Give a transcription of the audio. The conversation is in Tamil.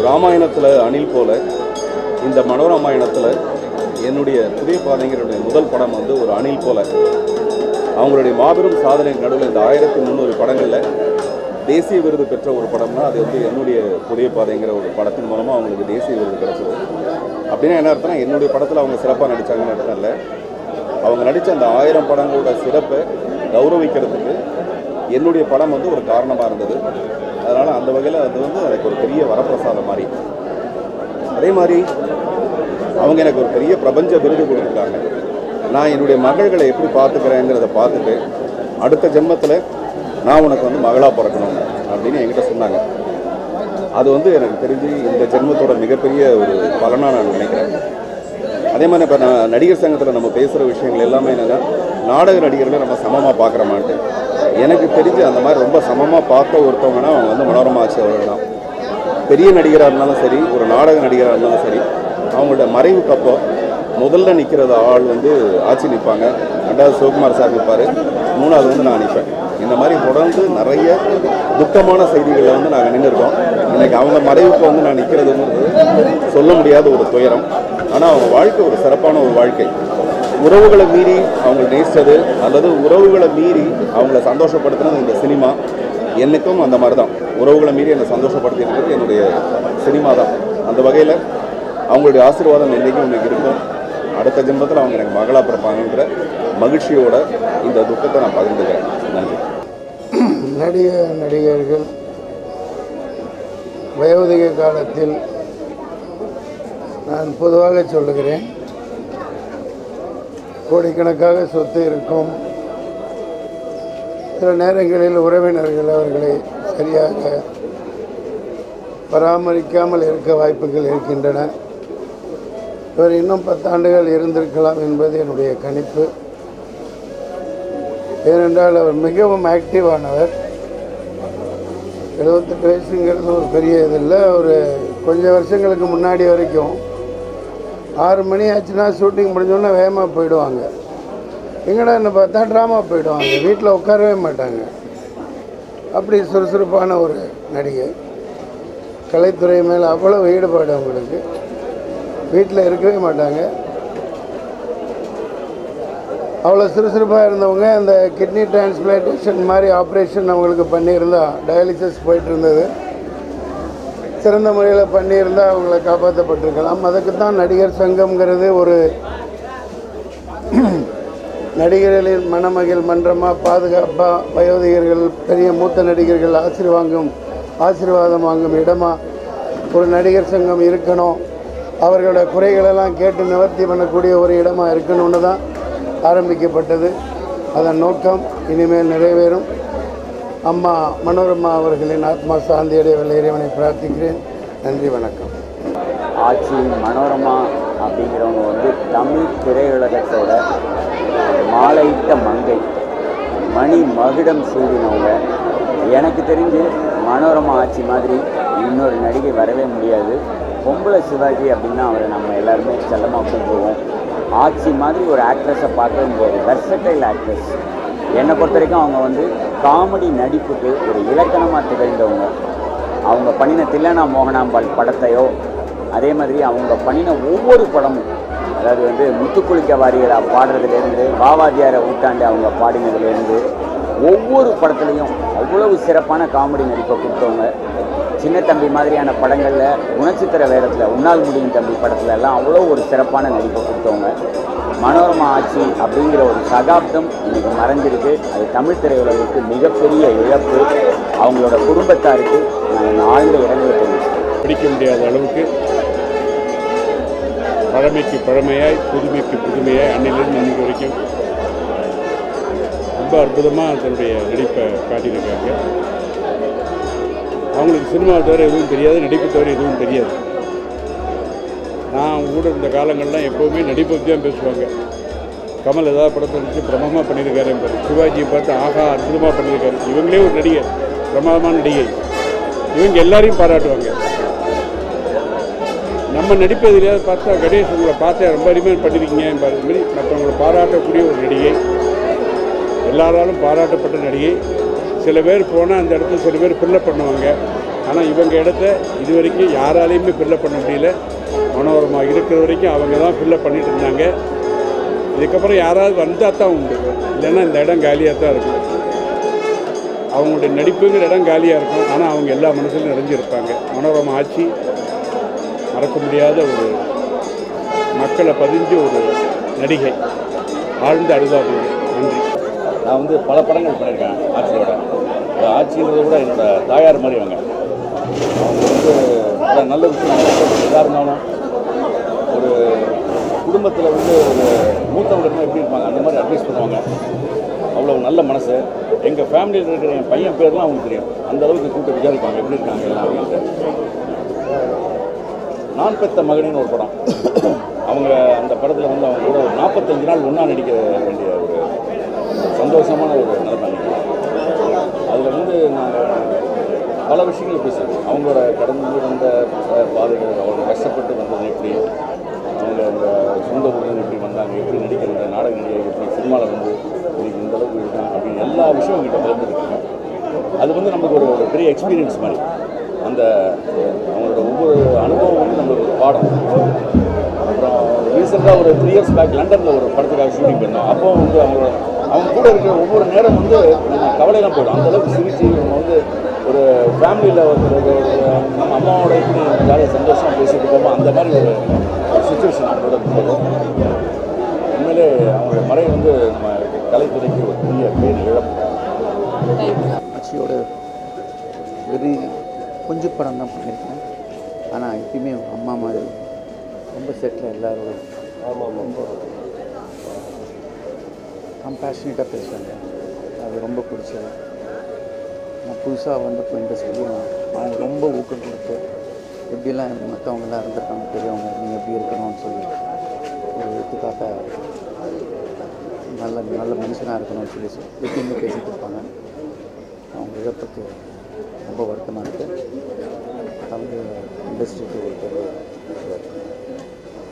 ராமாயணத்தில் அணில் போல இந்த மனோராமாயணத்தில் என்னுடைய புதிய பாதைங்கிறடைய முதல் படம் வந்து ஒரு அணில் போல அவங்களுடைய மாபெரும் சாதனை நடுவில் இந்த ஆயிரத்தி முந்நூறு படங்களில் தேசிய விருது பெற்ற ஒரு படம்னா அது வந்து என்னுடைய புதிய பாதைங்கிற ஒரு படத்தின் மூலமாக அவங்களுக்கு தேசிய விருது கிடைச்சது அப்படின்னா என்ன அர்த்தம்னா என்னுடைய படத்தில் அவங்க சிறப்பாக நடித்தாங்கன்னு அர்த்தம் இல்லை அவங்க நடித்த அந்த ஆயிரம் படங்களோட சிறப்பை கௌரவிக்கிறதுக்கு என்னுடைய படம் வந்து ஒரு காரணமாக இருந்தது அதனால் அந்த வகையில் அது வந்து எனக்கு ஒரு பெரிய வரப்பிரசாதம் மாதிரி அதே மாதிரி அவங்க எனக்கு ஒரு பெரிய பிரபஞ்ச விருது கொடுத்துருக்காங்க நான் என்னுடைய மகள்களை எப்படி பார்த்துக்கிறேங்கிறத பார்த்துட்டு அடுத்த ஜென்மத்தில் நான் உனக்கு வந்து மகளாக பிறக்கணும் அப்படின்னு என்கிட்ட சொன்னாங்க அது வந்து எனக்கு தெரிஞ்சு இந்த ஜென்மத்தோட மிகப்பெரிய ஒரு பலனாக நான் நினைக்கிறேன் அதே மாதிரி இப்போ நான் நடிகர் சங்கத்தில் நம்ம பேசுகிற விஷயங்கள் எல்லாமே என்னென்னா நாடக நடிகர்களை நம்ம சமமாக பார்க்குறோமான்ட்டு எனக்கு தெரிஞ்சு அந்த மாதிரி ரொம்ப சமமாக பார்த்த ஒருத்தவங்கன்னா அவங்க வந்து மனோரமா ஆட்சி அவர்கள் தான் பெரிய நடிகராக இருந்தாலும் சரி ஒரு நாடக நடிகராக இருந்தாலும் சரி அவங்களோட மறைவுக்கு அப்போ முதல்ல நிற்கிறது ஆள் வந்து ஆட்சி நிற்பாங்க ரெண்டாவது சிவகுமார் சார் நிற்பார் மூணாவது வந்து நான் நிற்பேன் இந்த மாதிரி தொடர்ந்து நிறைய துக்கமான செய்திகளில் வந்து நாங்கள் நின்றுருக்கோம் இன்னைக்கு அவங்க மறைவுக்கு வந்து நான் நிற்கிறதுங்கிறது சொல்ல முடியாத ஒரு துயரம் ஆனால் அவங்க வாழ்க்கை ஒரு சிறப்பான ஒரு வாழ்க்கை உறவுகளை மீறி அவங்க நேசித்தது அல்லது உறவுகளை மீறி அவங்கள சந்தோஷப்படுத்தினது இந்த சினிமா என்னைக்கும் அந்த மாதிரி தான் உறவுகளை மீறி என்னை சந்தோஷப்படுத்தி இருக்கிறது என்னுடைய சினிமா தான் அந்த வகையில் அவங்களுடைய ஆசீர்வாதம் என்றைக்கும் எனக்கு இருக்கும் அடுத்த ஜென்மத்தில் அவங்க எனக்கு மகளாக பிறப்பாங்கன்ற மகிழ்ச்சியோட இந்த துக்கத்தை நான் பகிர்ந்துக்கிறேன் நன்றி நடிக நடிகர்கள் வயோதிக காலத்தில் நான் பொதுவாக சொல்லுகிறேன் கோடிக்கணக்காக சொத்து இருக்கும் சில நேரங்களில் உறவினர்கள் அவர்களை சரியாக பராமரிக்காமல் இருக்க வாய்ப்புகள் இருக்கின்றன இவர் இன்னும் பத்தாண்டுகள் இருந்திருக்கலாம் என்பது என்னுடைய கணிப்பு ஏனென்றால் அவர் மிகவும் ஆக்டிவானவர் எழுபத்தெட்டு வயசுங்கிறது ஒரு பெரிய இது இல்லை ஒரு கொஞ்சம் வருஷங்களுக்கு முன்னாடி வரைக்கும் ஆறு மணி ஆச்சுன்னா ஷூட்டிங் முடிஞ்சோடனே வேகமாக போயிடுவாங்க எங்கடா என்ன பார்த்தா ட்ராமா போயிடுவாங்க வீட்டில் உட்காரவே மாட்டாங்க அப்படி சுறுசுறுப்பான ஒரு நடிகை கலைத்துறை மேலே அவ்வளவு ஈடுபாடு அவங்களுக்கு வீட்டில் இருக்கவே மாட்டாங்க அவ்வளோ சுறுசுறுப்பாக இருந்தவங்க அந்த கிட்னி டிரான்ஸ்பிளான்டேஷன் மாதிரி ஆப்ரேஷன் அவங்களுக்கு பண்ணியிருந்தா டயாலிசிஸ் போயிட்டு இருந்தது சிறந்த முறையில் பண்ணியிருந்தால் அவங்கள காப்பாற்றப்பட்டிருக்கலாம் அதுக்கு தான் நடிகர் சங்கம்ங்கிறது ஒரு நடிகர்களின் மணமகிழ் மன்றமாக பாதுகாப்பாக வயோதிகர்கள் பெரிய மூத்த நடிகர்கள் ஆசீர்வாங்கும் ஆசீர்வாதம் வாங்கும் இடமா ஒரு நடிகர் சங்கம் இருக்கணும் அவர்களோட குறைகளெல்லாம் கேட்டு நிவர்த்தி பண்ணக்கூடிய ஒரு இடமா இருக்கணும்னு தான் ஆரம்பிக்கப்பட்டது அதன் நோக்கம் இனிமேல் நிறைவேறும் அம்மா மனோரமா அவர்களின் ஆத்மா சாந்தியடைய வல்ல இறைவனை பிரார்த்திக்கிறேன் நன்றி வணக்கம் ஆட்சி மனோரமா அப்படிங்கிறவங்க வந்து தமிழ் திரையுலகத்தோட மாலையிட்ட மங்கை மணி மகுடம் சூடினவங்க எனக்கு தெரிஞ்சு மனோரமா ஆட்சி மாதிரி இன்னொரு நடிகை வரவே முடியாது பொம்பளை சிவாஜி அப்படின்னா அவரை நம்ம எல்லாருமே செல்லமாக கூப்பிடுவோம் ஆட்சி மாதிரி ஒரு ஆக்ட்ரஸை பார்க்கவே முடியாது வெர்சடைல் ஆக்ட்ரஸ் என்னை பொறுத்த வரைக்கும் அவங்க வந்து காமெடி நடிப்புக்கு ஒரு இலக்கணமாக திகழ்ந்தவங்க அவங்க பண்ணின தில்லனா மோகனாம்பாள் படத்தையோ அதே மாதிரி அவங்க பண்ணின ஒவ்வொரு படமும் அதாவது வந்து முத்துக்குளிக்க வாரியரா பாடுறதுலேருந்து பாவாதியாரை ஊட்டாண்டு அவங்க பாடினதுலேருந்து ஒவ்வொரு படத்துலையும் அவ்வளவு சிறப்பான காமெடி நடிப்பை கொடுத்தவங்க சின்ன தம்பி மாதிரியான படங்களில் குணச்சித்திர வேடத்தில் உன்னால் முடியும் தம்பி படத்துல எல்லாம் அவ்வளோ ஒரு சிறப்பான நடிப்பை கொடுத்தவங்க மனோரமா ஆட்சி அப்படிங்கிற ஒரு சகாப்தம் இன்னைக்கு மறைஞ்சிருக்கு அது தமிழ் திரையுலகிற்கு மிகப்பெரிய இழப்பு அவங்களோட குடும்பத்தாருக்கு நான் என் ஆழ்ந்த இரங்கலை தெரிவிக்கிறேன் பிடிக்க முடியாத அளவுக்கு பழமைக்கு பழமையாய் புதுமைக்கு புதுமையாய் அன்னிலிருந்து இன்னைக்கு வரைக்கும் ரொம்ப அற்புதமாக தன்னுடைய நடிப்பை காட்டியிருக்காங்க அவங்களுக்கு சினிமா தவிர எதுவும் தெரியாது நடிப்பு தவிர எதுவும் தெரியாது நான் கூட இருந்த காலங்கள்லாம் எப்போவுமே நடிப்பை பற்றி தான் பேசுவாங்க கமல் ஏதாவது படத்தை நடிச்சு பிரமாதமாக பண்ணியிருக்காரு என்பார் சிவாஜியை பார்த்து ஆகா அற்புதமாக பண்ணியிருக்காரு இவங்களே ஒரு நடிகை பிரமாதமான நடிகை இவங்க எல்லாரையும் பாராட்டுவாங்க நம்ம நடிப்பு எதிலையாவது பார்த்தா கணேஷ் உங்களை பார்த்தா ரொம்ப அருமையாக பண்ணியிருக்கீங்க என்பார் இது மாதிரி மற்றவங்களை பாராட்டக்கூடிய ஒரு நடிகை எல்லாராலும் பாராட்டப்பட்ட நடிகை சில பேர் போனால் அந்த இடத்துல சில பேர் ஃபில்லப் பண்ணுவாங்க ஆனால் இவங்க இடத்த இது வரைக்கும் யாராலையுமே ஃபில்லப் பண்ண முடியல மனோரமா இருக்கிற வரைக்கும் அவங்க தான் ஃபில்லப் பண்ணிட்டு இருந்தாங்க இதுக்கப்புறம் யாராவது வந்தால் தான் உண்டு இல்லைன்னா இந்த இடம் காலியாக தான் இருக்கும் அவங்களுடைய நடிப்புங்கிற இடம் காலியாக இருக்கும் ஆனால் அவங்க எல்லா மனசுலையும் நிறைஞ்சிருப்பாங்க மனோரமா ஆட்சி மறக்க முடியாத ஒரு மக்களை பதிஞ்ச ஒரு நடிகை ஆழ்ந்த அனுதாபம் நன்றி நான் வந்து பல படங்கள் பண்ணியிருக்கேன் ஆட்சியோட இந்த ஆட்சின்றதை விட என்னோட தாயார் மாதிரி அவங்க அவங்க வந்து ஒரு நல்ல விஷயம் எதாக இருந்தாலும் ஒரு குடும்பத்தில் வந்து ஒரு மூத்தவங்க இருந்தால் எப்படி இருப்பாங்க அந்த மாதிரி அட்வைஸ் பண்ணுவாங்க அவ்வளோ நல்ல மனசு எங்கள் ஃபேமிலியில் இருக்கிற என் பையன் பேர்லாம் அவங்களுக்கு தெரியும் அந்த அளவுக்கு கூப்பிட்டு விசாரிப்பாங்க எப்படி இருக்காங்க எல்லாம் அப்படின்ட்டு நான் பெத்த மகனின்னு ஒரு படம் அவங்க அந்த படத்தில் வந்து அவங்க கூட ஒரு நாற்பத்தஞ்சு நாள் ஒன்றா நடிக்க வேண்டிய ஒரு சந்தோஷமான ஒரு நிலைமை அதில் வந்து நாங்கள் பல விஷயங்கள் பேசுவோம் அவங்களோட கடந்து வந்த அஹ், பாதைகள் அவங்க கஷ்டப்பட்டு வந்தது எப்படி அவங்க அந்த சொந்த ஊரில் எப்படி வந்தாங்க எப்படி நடிக்கிறாங்க நாடக நடிகை எப்படி சினிமாவில் வந்து இன்னைக்கு இந்த அளவுக்கு இருக்காங்க அப்படின்னு எல்லா விஷயம் கிட்ட பகிர்ந்துருக்காங்க அது வந்து நமக்கு ஒரு ஒரு பெரிய எக்ஸ்பீரியன்ஸ் மாதிரி அந்த அவங்களோட ஒவ்வொரு அனுபவம் வந்து நம்மளுக்கு ஒரு பாடம் அப்புறம் ரீசெண்டாக ஒரு த்ரீ இயர்ஸ் பேக் லண்டனில் ஒரு படத்துக்காக ஷூட்டிங் பண்ணோம் அப்போ வந்து அவங்களோட அவங்க கூட இருக்கிற ஒவ்வொரு நேரம் வந்து நம்ம கவலையெல்லாம் போயிடும் அந்த அளவுக்கு சிரிச்சு நம்ம வந்து ஒரு ஃபேமிலியில் ஒரு ஒரு- ஒரு நம்ம அம்மாவோட எப்படி ஜாலியாக சந்தோஷமாக பேசிட்டு இருக்கோமோ அந்த மாதிரி ஒரு சுச்சுவேஷன் அவங்களோட இருந்தது உண்மையிலே அவங்களோட மறை வந்து நம்ம கலைத்துறைக்கு ஒரு பெரிய பேர் இழப்பு ஆட்சியோட வெறி கொஞ்சம் படம் தான் பண்ணியிருக்கேன் ஆனால் எப்பயுமே அம்மா மாதிரி ரொம்ப செட்டில் எல்லாரோட ரொம்ப கம்பேஷனேட்டாக பேசுவாங்க அது ரொம்ப பிடிச்சது நான் புதுசாக வந்தப்போ இண்டஸ்ட்ரியும் அவங்க ரொம்ப ஊக்கம் கொடுத்து எப்படிலாம் மற்றவங்களாம் இருந்திருக்காங்க பெரியவங்க நீங்கள் எப்படி இருக்கணும்னு சொல்லி ஒரு எடுத்துக்காட்ட நல்ல நல்ல மனுஷனாக இருக்கணும்னு சொல்லி சொல்லி எப்பயுமே பேசிட்டு இருப்பாங்க அவங்க இழப்புக்கு ரொம்ப வருத்தமாக இருக்குது அவங்க இண்டஸ்ட்ரிக்கு ஒரு பெரிய இது.